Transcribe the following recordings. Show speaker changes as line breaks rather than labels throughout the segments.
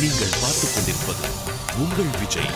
நீங்கள் பார்த்துக் கொண்டிருப்பது உங்கள் விஜய்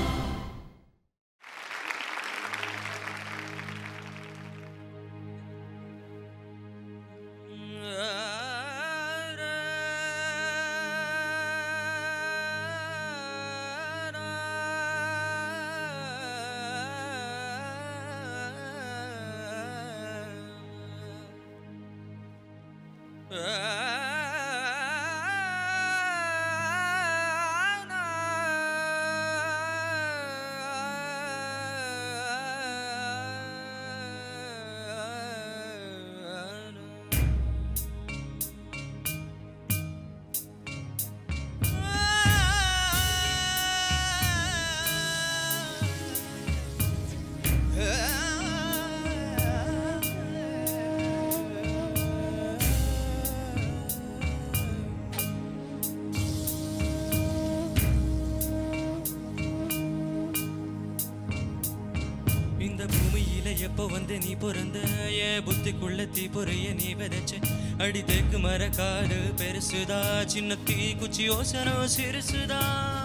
இந்த பூமியில எப்போ வந்து நீ பிறந்த என் புத்திக்குள்ள தீ பொறைய நீ விதைச்ச அடி தேக்கு மர காடு பெருசுதா சின்ன தீ குச்சி யோசனம் சிறுசுதா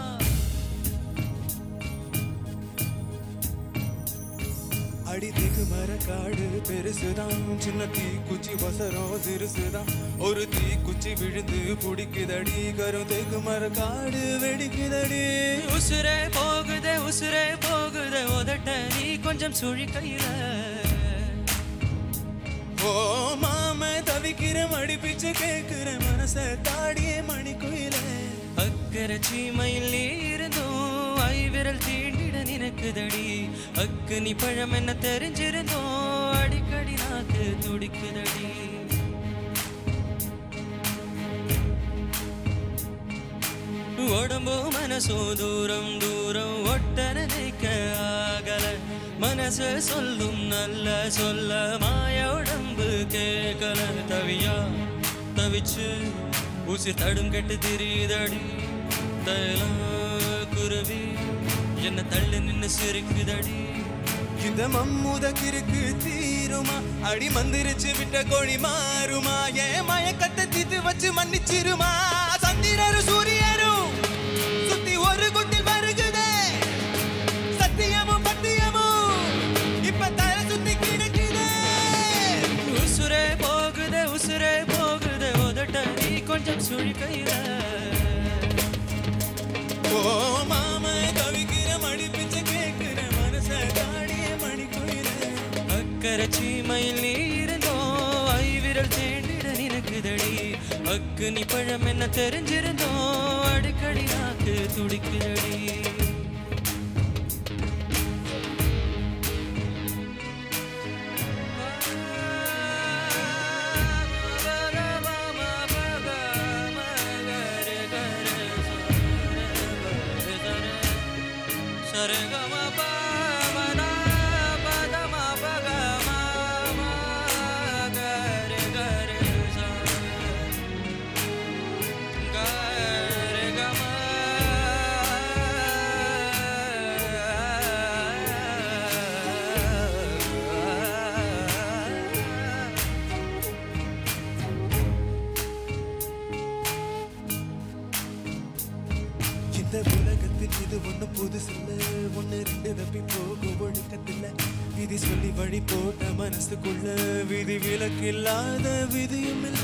அடி திகு மர காடு பெருசுதான் சின்ன தீ குச்சி வசரம் சிறுசுதான் ஒரு தீ குச்சி விழுந்து பிடிக்குதடி கரும் தேக்கு மர காடு வெடிக்குதடி
உசுரே போகுதே உசுரே போகுதே உதட்ட நீ கொஞ்சம் சுழி கையில
ஓ மாம தவிக்கிற மடி பிச்சு கேக்குற மனச தாடிய மணி குயில
அக்கறை சீமையில் நீ இருந்தோம் ஐ விரல் தீண்டிட நினைக்குதடி அக்கு நீ பழம் என்ன தெரிஞ்சிருந்தோம் அடிக்கடி நாக்கு துடிக்குதடி உடம்போ மனசோ தூரம் தூரம் ஒட்ட நினைக்க ஆகல மனசு சொல்லும் நல்ல சொல்ல மாய உடம்பு கேட்கல தவியா தவிச்சு ஊசி தடும் கெட்டு திரியுதடி தயலாம் குருவி என்ன தள்ளி நின்னு சிரிக்குதடி
இந்த மம்முத கிறுக்கு தீருமா அடி மந்திரிச்சு விட்ட கோழி மாறுமா ஏன் மயக்கத்தை தீத்து வச்சு மன்னிச்சிருமா சந்திரரும் சூரியரும் சுத்தி ஒரு குட்டில் வருகுதே சத்தியமும் பத்தியமும் இப்ப தலை சுத்தி கிடக்குதே
உசுரே போகுதே உசுரே போகுதே உதட்ட நீ கொஞ்சம் சுழி கையில
ஓ மாம தவிக்கிற மடி பிச்சை கேட்கிற மனச தாடிய மணி குயில
அக்கறை சீமையில் நீ இருந்தோ ஐ விரல் தேண்டிட நினைக்குதடி அக்கு நீ பழம் என்ன தெரிஞ்சிருந்தோ அடிக்கடி நாக்கு துடிக்குதடி
இந்த உலகத்தில் இது ஒண்ணு புதுசில்ல ஒண்ணு ரெண்டு தப்பி போகும் ஒழுக்கத்தில்ல விதி சொல்லி வழி போட்ட மனசுக்குள்ள விதி விலக்கில்லாத விதியும் இல்ல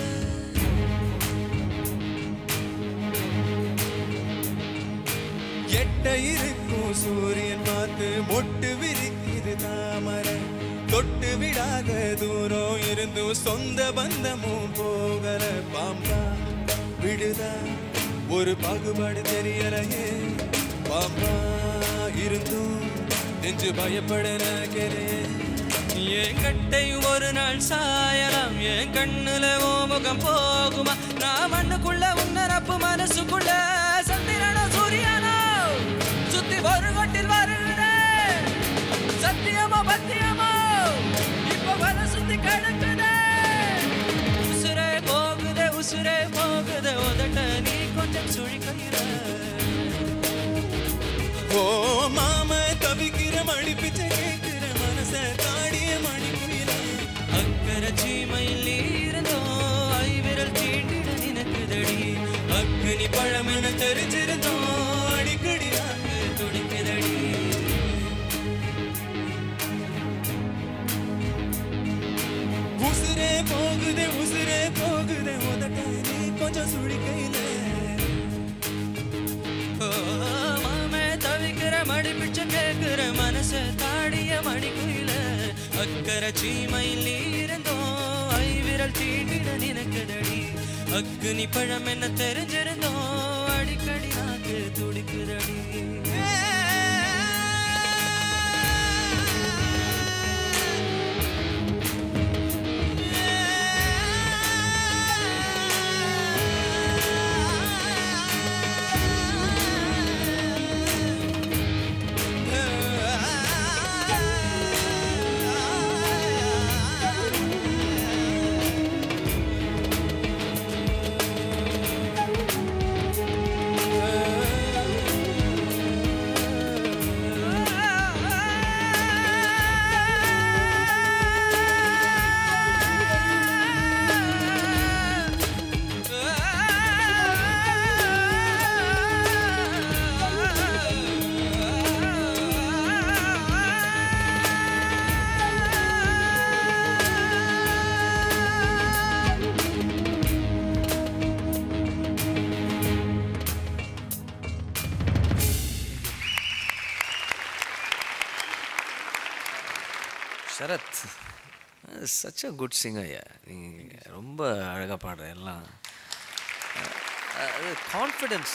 எட்ட இருக்கும் சூரியன் பார்த்து மொட்டு விரிக்குது தாமரை தொட்டு விடாத தூரம் இருந்தும் சொந்த பந்தமும் போகல பாம்பா விடுதா ஒரு பாகுபாடு தெரியலையே பாம்பா இருந்தும் நெஞ்சு பயப்பட நினைக்கிறே
என் கட்டையும் ஒரு நாள் சாயலாம் என் கண்ணுல ஓ முகம் போகுமா நான் மண்ணுக்குள்ள உன்னரப்பு மனசுக்குள்ள சந்திரனோ சூரியனோ சுத்தி ஒரு கொட்டில் வருகிறேன் சத்தியமோ பத்தியமோ இப்ப வர சுத்தி கிடக்குதே உசுரே போகுதே உசுரே போகுதே உதட்ட நீ கொஞ்சம் சுழி
ஓ மாம தவிக்கிற மடி பிச்சை கேட்கிற மனச தாடிய மணி குயில
அக்கறை சீமையில் நீ இருந்தோ ஐ விரல் தீண்டிட நினைக்குதடி அக்னி பழம் என தெரிஞ்சிருந்தோம் அடிக்கடி நாக்கு துடிக்குதடி
உசுரே போகுதே உசுரே போகுதே உதட்ட நீ கொஞ்சம் சுழிக்கையில
ஓ, மாமே தவிக்கிற மடி பிச்ச கேட்கிற மனச தாடிய மணிக்குயில அக்கறை சீமையில் நீ இருந்தோம் ஐவிரல் தீண்டிட நினைக்குதடி அக்குனி பழம் என்ன தெரிஞ்சிருந்தோம் அடிக்கடி நாக்கு துடிக்குதடி
Sarath such a good singer நீங்கள் ரொம்ப அழகாக பாடுற எல்லாம் அஹ், அது கான்ஃபிடென்ஸ்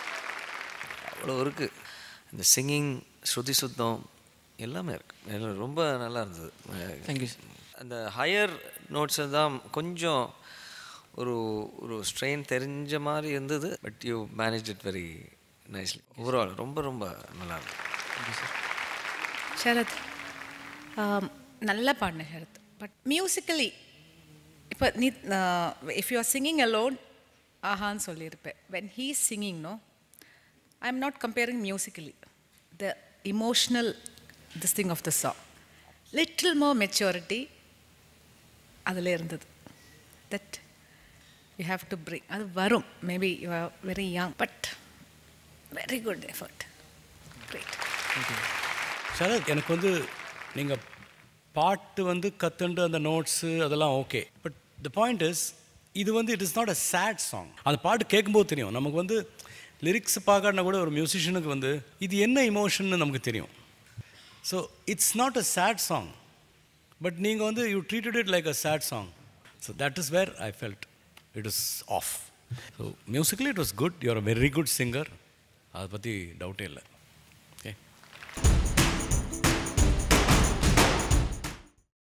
அவ்வளோ இருக்குது இந்த சிங்கிங் ஸ்ருதி சுத்தம் எல்லாமே இருக்கு எல்லாம் ரொம்ப நல்லா இருந்தது
தேங்க்யூ
அந்த ஹையர் நோட்ஸ் தான் கொஞ்சம் ஒரு ஒரு ஸ்ட்ரெயின் தெரிஞ்ச மாதிரி இருந்தது but you manage it very nicely overall ரொம்ப ரொம்ப நல்லா இருந்தது
சரத் ஆம், நல்லா பாடின சரத் பட் மியூசிக்கலி இப்போ நீ if you are singing alone ஆஹான்னு சொல்லியிருப்பேன் when he singing no I am not comparing musically the emotional this thing of the song little more maturity அதில் இருந்தது that you have to bring அது வரும் maybe you are very young but very good effort great
Sarath எனக்கு வந்து நீங்கள் பாட்டு வந்து கற்றுண்டு அந்த நோட்ஸு அதெல்லாம் okay but the point is இது வந்து it is not a sad song அந்த பாட்டு கேட்கும்போது தெரியும் நமக்கு வந்து லிரிக்ஸ் பார்க்காட்டினா கூட ஒரு மியூசிஷியனுக்கு வந்து இது என்ன இமோஷன்னு நமக்கு தெரியும் so it's not a sad song but நீங்கள் வந்து you treated it like a sad song so that is where I felt it is off so musically it was good you're a very good singer அதை பற்றி டவுட்டே இல்லை